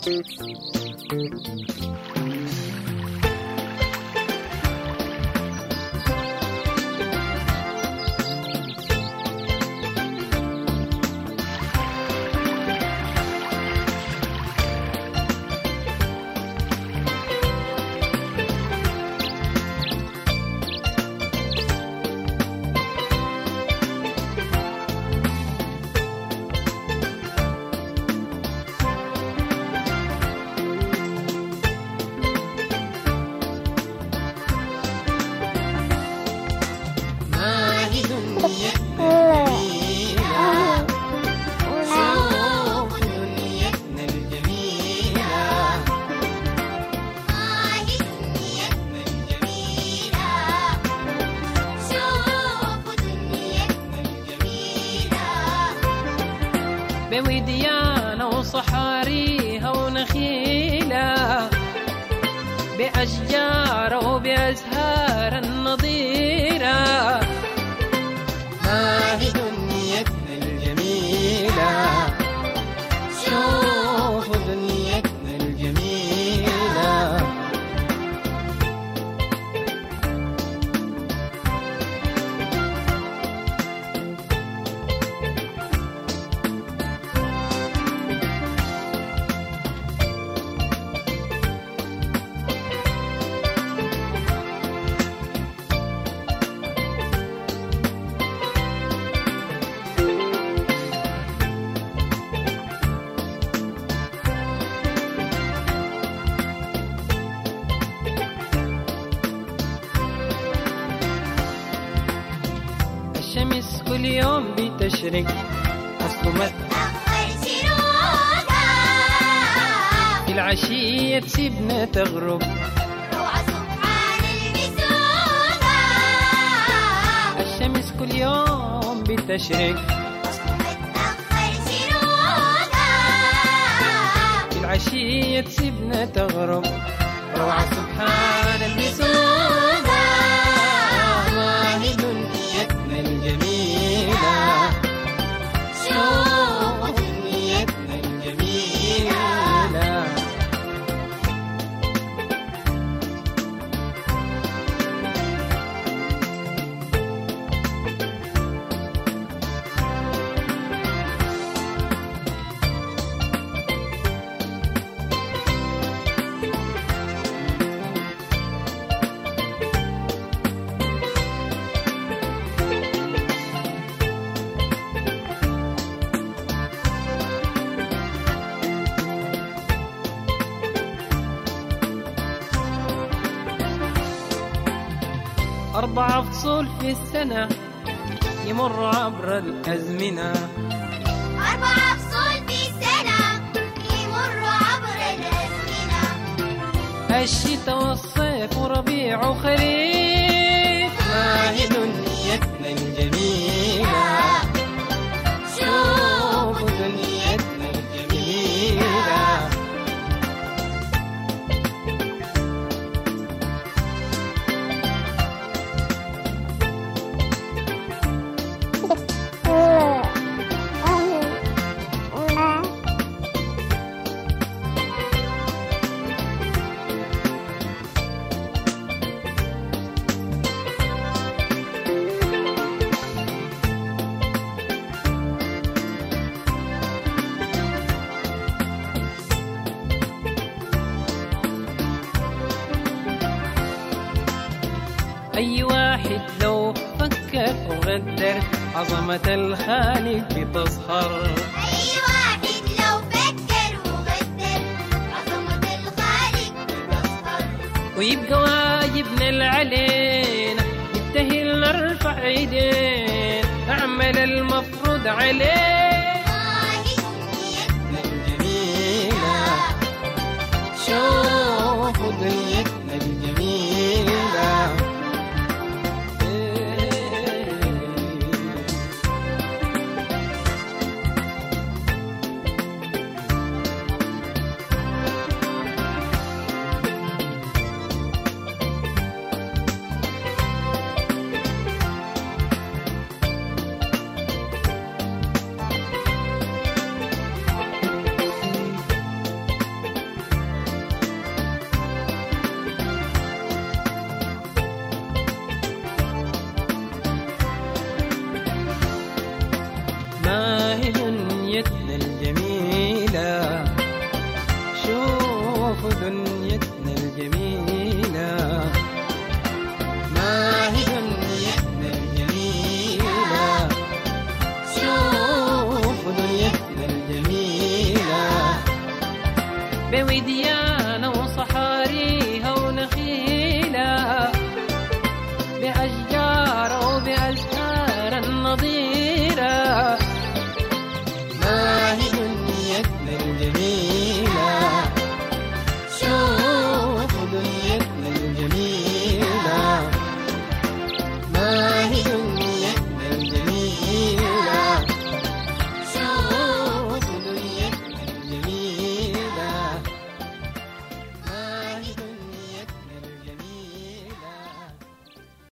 ما هي دنيتنا الجميلة شوف دنيتنا الجميلة ما هي دنيتنا الجميلة شوفوا دنيتنا الجميلة بوديانة وصحاريها ونخيلة بأشجار وبأزهار النضيرة ما هي دنيتنا الجميلة شوف دنيتنا الجميلة الشمس كل يوم بتشرق أصل ما أخر شروقها في العشية تسيبنا تغرب روعة سبحان المسوقة الشمس كل يوم بتشرق أخر شروقها في العشية تسيبنا تغرب روعة سبحان المسودة ما هي دنيتنا الجميلة شوف دنيتنا الجميلة أربع فصول في السنة يمر عبر الأزمنة أربعة فصول في السنة يمروا عبر الأزمنة الشتاء والصيف وربيع وخريف ما هي دنيتنا الجميلة شوف دنيتنا الجميلة أي واحد لو فكر وغدر عظمة الخالق بتظهر أي واحد لو فكر وغدر عظمة الخالق بتظهر ويبقى واجبنا اللي علينا نبتهل نرفع ايدين نعمل المفروض عليه ما هي دنيتنا الجميلة شوفوا دنيتنا الجميلة بوديان